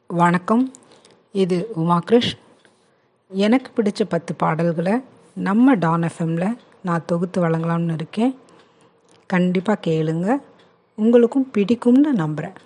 வணக்கம் இது உமா கிருஷ் எனக்கு பிடிச்ச பத்து பாடல்களை நம்ம டான் எஃப்எம்மில் நான் தொகுத்து வழங்கலாம்னு இருக்கேன் கண்டிப்பாக கேளுங்க உங்களுக்கும் பிடிக்கும்னு நம்புகிறேன்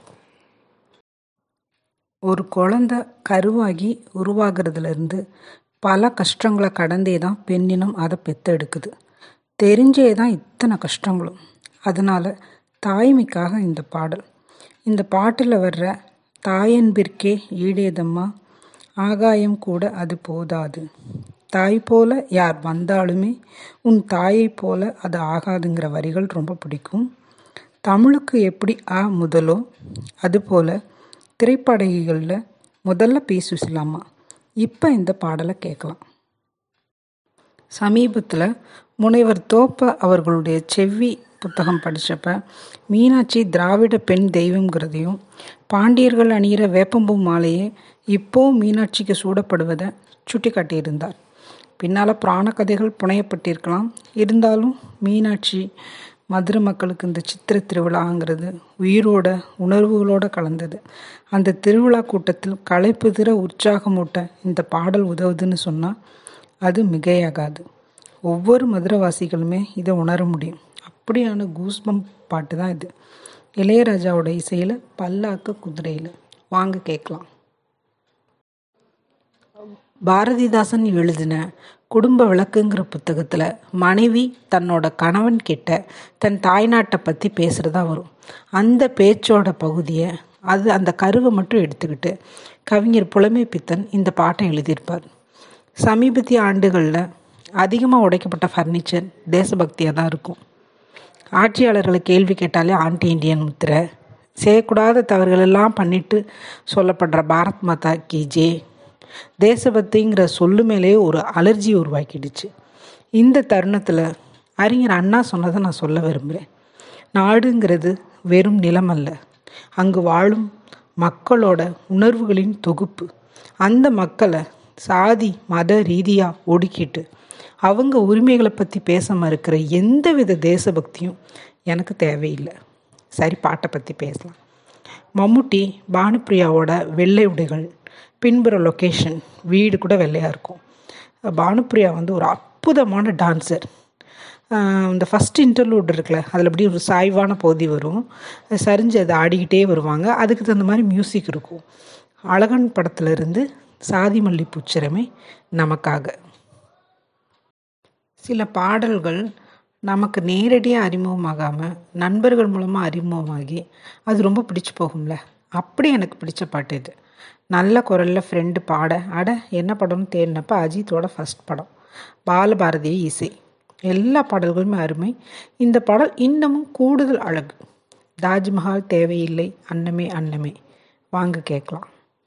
ஒரு குழந்த கருவாகி உருவாகிறதுலேருந்து பல கஷ்டங்களை கடந்தே தான் பெண்ணினம் அதை பெத்தெடுக்குது தெரிஞ்சே தான் இத்தனை கஷ்டங்களும் அதனால் தாய்மைக்காக இந்த பாடல் இந்த பாட்டில் வர்ற தாயன்பிற்கே ஈடேதம்மா ஆகாயம் கூட அது போதாது தாய் போல யார் வந்தாலுமே உன் தாயை போல அது ஆகாதுங்கிற வரிகள் ரொம்ப பிடிக்கும் தமிழுக்கு எப்படி ஆ முதலோ அதுபோல் திரைப்படங்களில் முதல்ல பேசி சுசிலாமா இப்போ இந்த பாடலை கேட்கலாம் சமீபத்தில் முனைவர் தோப்ப அவர்களுடைய செவ்வி புத்தகம் படித்தப்ப மீனாட்சி திராவிட பெண் தெய்வங்கிறதையும் பாண்டியர்கள் அணிகிற வேப்பம்பூ மாலையே இப்போ மீனாட்சிக்கு சூடப்படுவதை சுட்டி காட்டியிருந்தார் பின்னால் புராண கதைகள் புனையப்பட்டிருக்கலாம் இருந்தாலும் மீனாட்சி மதுரை மக்களுக்கு இந்த சித்திர திருவிழாங்கிறது உயிரோட உணர்வுகளோடு கலந்தது அந்த திருவிழா கூட்டத்தில் களைப்புதிர உற்சாகமூட்ட இந்த பாடல் உதவுதுன்னு சொன்னால் அது மிகையாகாது ஒவ்வொரு மதுரவாசிகளுமே இதை உணர முடியும் அப்படியான கூஸ்பம் பாட்டு தான் இது இளையராஜாவோட இசையில் பல்லாக்க குதிரையில் வாங்க கேட்கலாம் பாரதிதாசன் எழுதின குடும்ப விளக்குங்கிற புத்தகத்தில் மனைவி தன்னோட கணவன் கிட்ட தன் தாய்நாட்டை பற்றி பேசுகிறதா வரும் அந்த பேச்சோட பகுதியை அது அந்த கருவை மட்டும் எடுத்துக்கிட்டு கவிஞர் புலமை பித்தன் இந்த பாட்டை எழுதியிருப்பார் சமீபத்திய ஆண்டுகளில் அதிகமாக உடைக்கப்பட்ட ஃபர்னிச்சர் தேசபக்தியாக தான் இருக்கும் ஆட்சியாளர்களை கேள்வி கேட்டாலே ஆன்டி இண்டியன் முத்திரை செய்யக்கூடாத தவறுகளெல்லாம் பண்ணிட்டு சொல்லப்படுற பாரத் மாதா கி ஜே தேசபக்திங்கிற சொல்லு மேலேயே ஒரு அலர்ஜி உருவாக்கிடுச்சு இந்த தருணத்தில் அறிஞர் அண்ணா சொன்னதை நான் சொல்ல விரும்புகிறேன் நாடுங்கிறது வெறும் நிலம் அல்ல அங்கு வாழும் மக்களோட உணர்வுகளின் தொகுப்பு அந்த மக்களை சாதி மத ரீதியாக ஒடுக்கிட்டு அவங்க உரிமைகளை பற்றி பேச மறுக்கிற எந்தவித தேசபக்தியும் எனக்கு தேவையில்லை சரி பாட்டை பற்றி பேசலாம் மம்முட்டி பானுப்ரியாவோட வெள்ளை உடைகள் பின்புற லொக்கேஷன் வீடு கூட வெள்ளையாக இருக்கும் பானுப்ரியா வந்து ஒரு அற்புதமான டான்ஸர் இந்த ஃபஸ்ட் இன்டர்லூட் இருக்குல்ல அதில் அப்படி ஒரு சாய்வான பகுதி வரும் சரிஞ்சு அதை ஆடிக்கிட்டே வருவாங்க அதுக்கு தகுந்த மாதிரி மியூசிக் இருக்கும் அழகன் படத்துலேருந்து சாதி மல்லி பூச்சிரமே நமக்காக சில பாடல்கள் நமக்கு நேரடியாக அறிமுகமாகாமல் நண்பர்கள் மூலமாக அறிமுகமாகி அது ரொம்ப பிடிச்சி போகும்ல அப்படி எனக்கு பிடிச்ச பாட்டு இது நல்ல குரலில் ஃப்ரெண்டு பாட அட என்ன படம்னு தேடினப்ப அஜித்தோட ஃபஸ்ட் படம் பாலபாரதி இசை எல்லா பாடல்களுமே அருமை இந்த பாடல் இன்னமும் கூடுதல் அழகு தாஜ்மஹால் தேவையில்லை அன்னமே அன்னமே வாங்க கேட்கலாம்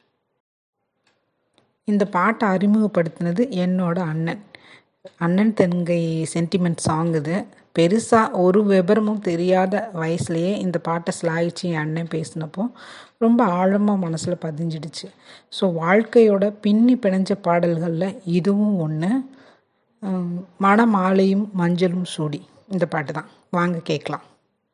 இந்த பாட்டை அறிமுகப்படுத்தினது என்னோட அண்ணன் அண்ணன் தங்கை சென்டிமெண்ட் சாங் இது பெருசாக ஒரு விபரமும் தெரியாத வயசுலேயே இந்த பாட்டை ஸ்லாகிச்சு என் அண்ணன் பேசினப்போ ரொம்ப ஆழமாக மனசில் பதிஞ்சிடுச்சு ஸோ வாழ்க்கையோட பின்னி பிணைஞ்ச பாடல்களில் இதுவும் ஒன்று மணமாலையும் மஞ்சளும் சூடி இந்த பாட்டு தான் வாங்க கேட்கலாம்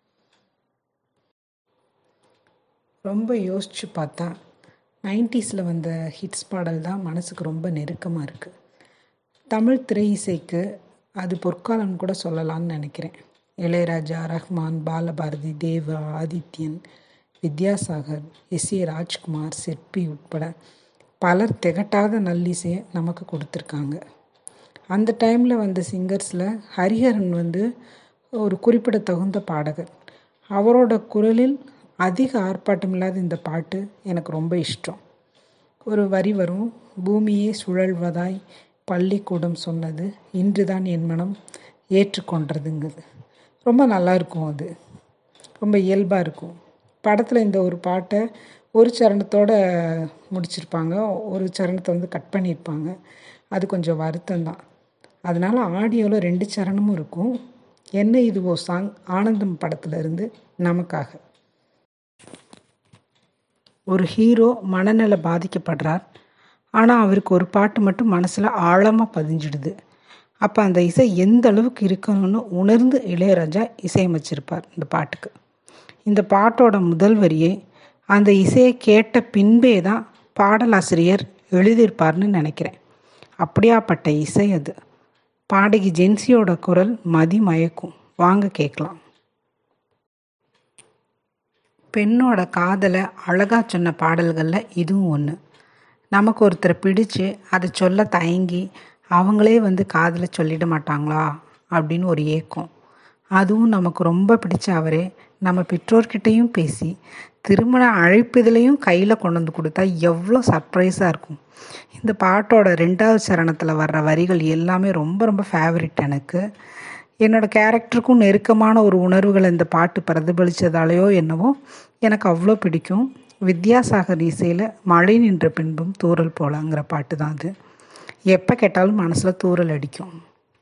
ரொம்ப யோசித்து பார்த்தா நைன்டிஸில் வந்த ஹிட்ஸ் பாடல் தான் மனசுக்கு ரொம்ப நெருக்கமாக இருக்குது தமிழ் திரை இசைக்கு அது பொற்காலம்னு கூட சொல்லலாம்னு நினைக்கிறேன் இளையராஜா ரஹ்மான் பாலபாரதி தேவா ஆதித்யன் வித்யாசாகர் எஸ் ஏ ராஜ்குமார் சிற்பி உட்பட பலர் திகட்டாத நல்லிசையை நமக்கு கொடுத்துருக்காங்க அந்த டைமில் வந்த சிங்கர்ஸில் ஹரிஹரன் வந்து ஒரு குறிப்பிடத்தகுந்த பாடகர் அவரோட குரலில் அதிக ஆர்ப்பாட்டம் இல்லாத இந்த பாட்டு எனக்கு ரொம்ப இஷ்டம் ஒரு வரி வரும் பூமியே சுழல்வதாய் பள்ளிக்கூடம் சொன்னது இன்றுதான் என் மனம் ஏற்றுக்கொண்டதுங்கிறது ரொம்ப நல்லா இருக்கும் அது ரொம்ப இயல்பாக இருக்கும் படத்தில் இந்த ஒரு பாட்டை ஒரு சரணத்தோடு முடிச்சிருப்பாங்க ஒரு சரணத்தை வந்து கட் பண்ணியிருப்பாங்க அது கொஞ்சம் வருத்தம் தான் அதனால் ஆடியோவில் ரெண்டு சரணமும் இருக்கும் என்ன இதுவோ சாங் ஆனந்தம் படத்துலேருந்து நமக்காக ஒரு ஹீரோ மனநல பாதிக்கப்படுறார் ஆனால் அவருக்கு ஒரு பாட்டு மட்டும் மனசில் ஆழமாக பதிஞ்சிடுது அப்போ அந்த இசை எந்த அளவுக்கு இருக்கணும்னு உணர்ந்து இளையராஜா இசையமைச்சிருப்பார் இந்த பாட்டுக்கு இந்த பாட்டோட முதல் வரியே அந்த இசையை கேட்ட பின்பே தான் பாடலாசிரியர் எழுதியிருப்பார்னு நினைக்கிறேன் அப்படியாப்பட்ட இசை அது பாடகி ஜென்சியோட குரல் மதி மயக்கும் வாங்க கேட்கலாம் பெண்ணோட காதலை அழகாக சொன்ன பாடல்களில் இதுவும் ஒன்று நமக்கு ஒருத்தரை பிடிச்சு அதை சொல்ல தயங்கி அவங்களே வந்து காதலை சொல்லிட மாட்டாங்களா அப்படின்னு ஒரு ஏக்கம் அதுவும் நமக்கு ரொம்ப பிடிச்ச அவரே நம்ம பெற்றோர்கிட்டையும் பேசி திருமண அழைப்புதலையும் கையில் கொண்டு வந்து கொடுத்தா எவ்வளோ சர்ப்ரைஸாக இருக்கும் இந்த பாட்டோட ரெண்டாவது சரணத்தில் வர்ற வரிகள் எல்லாமே ரொம்ப ரொம்ப ஃபேவரட் எனக்கு என்னோடய கேரக்டருக்கும் நெருக்கமான ஒரு உணர்வுகள் இந்த பாட்டு பிரதிபலித்ததாலேயோ என்னவோ எனக்கு அவ்வளோ பிடிக்கும் வித்யாசாகர் இசையில் மழை நின்ற பின்பும் தூரல் போலங்கிற பாட்டு தான் அது எப்போ கேட்டாலும் மனசில் தூரல் அடிக்கும்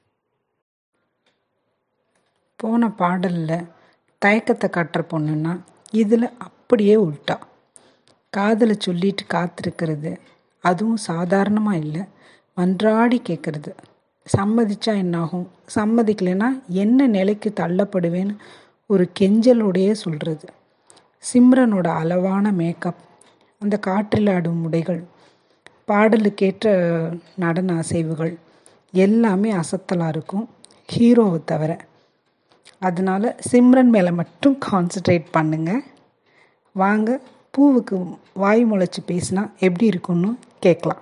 போன பாடலில் தயக்கத்தை காட்டுற பொண்ணுன்னா இதில் அப்படியே உள்ட்டா காதலை சொல்லிட்டு காத்திருக்கிறது அதுவும் சாதாரணமாக இல்லை மன்றாடி கேட்குறது சம்மதிச்சா என்னாகும் சம்மதிக்கலைன்னா என்ன நிலைக்கு தள்ளப்படுவேன்னு ஒரு கெஞ்சலோடையே சொல்கிறது சிம்ரனோட அளவான மேக்கப் அந்த காற்றில் ஆடும் உடைகள் பாடலுக்கேற்ற நடன அசைவுகள் எல்லாமே அசத்தலாக இருக்கும் ஹீரோவை தவிர அதனால் சிம்ரன் மேலே மட்டும் கான்சன்ட்ரேட் பண்ணுங்க வாங்க பூவுக்கு வாய் முளைச்சி பேசினா எப்படி இருக்குன்னு கேட்கலாம்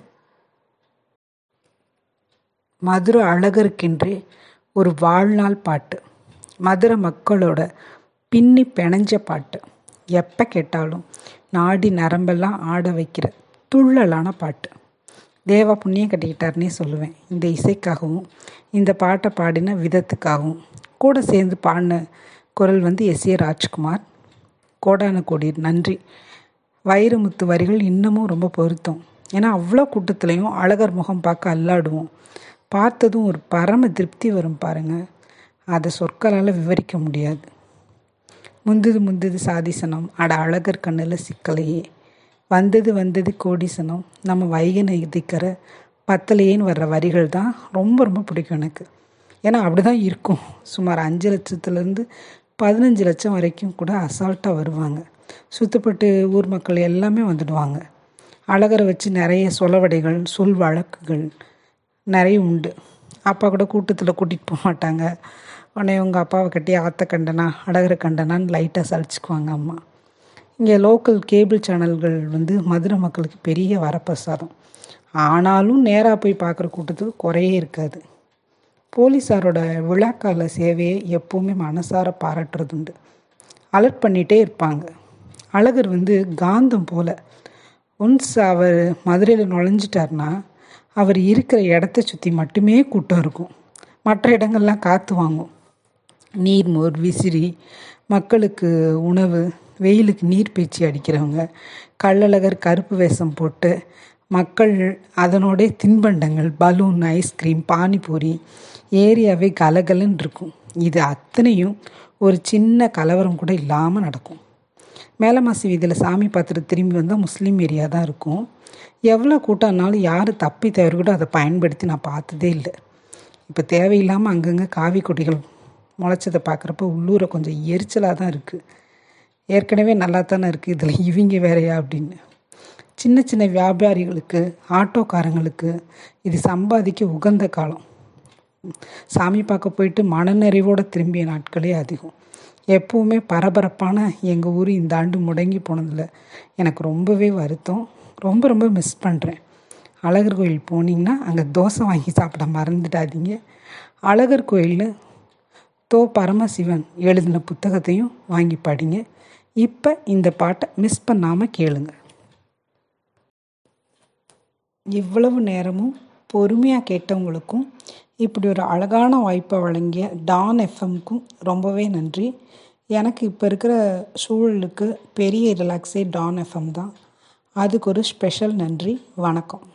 மதுரை அழகருக்கென்றே ஒரு வாழ்நாள் பாட்டு மதுரை மக்களோட பின்னி பிணைஞ்ச பாட்டு எப்போ கேட்டாலும் நாடி நரம்பெல்லாம் ஆட வைக்கிற துள்ளலான பாட்டு தேவா புண்ணியம் கட்டிக்கிட்டாருன்னே சொல்லுவேன் இந்த இசைக்காகவும் இந்த பாட்டை பாடின விதத்துக்காகவும் கூட சேர்ந்து பாடின குரல் வந்து எஸ் ஏ ராஜ்குமார் கோடான கோடி நன்றி வைரமுத்து வரிகள் இன்னமும் ரொம்ப பொருத்தம் ஏன்னா அவ்வளோ கூட்டத்துலேயும் அழகர் முகம் பார்க்க அல்லாடுவோம் பார்த்ததும் ஒரு பரம திருப்தி வரும் பாருங்கள் அதை சொற்களால் விவரிக்க முடியாது முந்தது முந்தது சாதிசனம் அட அழகர் கண்ணில் சிக்கலையே வந்தது வந்தது கோடிசனம் நம்ம வைகனை இதிக்கிற பத்தலையேன்னு வர்ற வரிகள் தான் ரொம்ப ரொம்ப பிடிக்கும் எனக்கு ஏன்னா அப்படி தான் இருக்கும் சுமார் அஞ்சு லட்சத்துலேருந்து பதினஞ்சு லட்சம் வரைக்கும் கூட அசால்ட்டாக வருவாங்க சுத்தப்பட்டு ஊர் மக்கள் எல்லாமே வந்துடுவாங்க அழகரை வச்சு நிறைய சொலவடைகள் சொல் வழக்குகள் நிறைய உண்டு அப்பா கூட கூட்டத்தில் கூட்டிகிட்டு போக மாட்டாங்க உடனே உங்கள் அப்பாவை கட்டி ஆத்த கண்டனா அழகரை கண்டனான்னு லைட்டாக சலிச்சுக்குவாங்க அம்மா இங்கே லோக்கல் கேபிள் சேனல்கள் வந்து மதுரை மக்களுக்கு பெரிய வரப்பிரசாதம் ஆனாலும் நேராக போய் பார்க்குற கூட்டத்துக்கு குறையே இருக்காது போலீஸாரோட விழாக்கால சேவையை எப்போவுமே மனசார பாராட்டுறதுண்டு அலர்ட் பண்ணிகிட்டே இருப்பாங்க அழகர் வந்து காந்தம் போல் ஒன்ஸ் அவர் மதுரையில் நுழைஞ்சிட்டார்னா அவர் இருக்கிற இடத்த சுற்றி மட்டுமே கூட்டம் இருக்கும் மற்ற இடங்கள்லாம் காற்று வாங்கும் நீர்மோர் விசிறி மக்களுக்கு உணவு வெயிலுக்கு நீர் பேச்சு அடிக்கிறவங்க கள்ளழகர் கருப்பு வேஷம் போட்டு மக்கள் அதனோடைய தின்பண்டங்கள் பலூன் ஐஸ்கிரீம் பானிபூரி ஏரியாவே கலகலன்னு இருக்கும் இது அத்தனையும் ஒரு சின்ன கலவரம் கூட இல்லாமல் நடக்கும் மேலமாசி வீதியில் சாமி பார்த்துட்டு திரும்பி வந்தால் முஸ்லீம் ஏரியா தான் இருக்கும் எவ்வளோ கூட்டம்னாலும் யார் தப்பி தவிர கூட அதை பயன்படுத்தி நான் பார்த்ததே இல்லை இப்போ தேவையில்லாமல் அங்கங்கே காவி கொடிகள் முளைச்சதை பார்க்குறப்ப உள்ளூரை கொஞ்சம் எரிச்சலாக தான் இருக்குது ஏற்கனவே நல்லா தானே இருக்குது இதில் இவங்க வேறையா அப்படின்னு சின்ன சின்ன வியாபாரிகளுக்கு ஆட்டோக்காரங்களுக்கு இது சம்பாதிக்க உகந்த காலம் சாமி பார்க்க போயிட்டு மனநிறைவோடு திரும்பிய நாட்களே அதிகம் எப்போவுமே பரபரப்பான எங்கள் ஊர் இந்த ஆண்டு முடங்கி போனதில் எனக்கு ரொம்பவே வருத்தம் ரொம்ப ரொம்ப மிஸ் பண்ணுறேன் அழகர் கோயில் போனீங்கன்னா அங்கே தோசை வாங்கி சாப்பிட மறந்துடாதீங்க அழகர் கோயில் தோ பரமசிவன் எழுதின புத்தகத்தையும் வாங்கி படிங்க இப்போ இந்த பாட்டை மிஸ் பண்ணாமல் கேளுங்க இவ்வளவு நேரமும் பொறுமையாக கேட்டவங்களுக்கும் இப்படி ஒரு அழகான வாய்ப்பை வழங்கிய டான் எஃப்எம்க்கும் ரொம்பவே நன்றி எனக்கு இப்போ இருக்கிற சூழலுக்கு பெரிய ரிலாக்ஸே டான் எஃப்எம் தான் அதுக்கு ஒரு ஸ்பெஷல் நன்றி வணக்கம்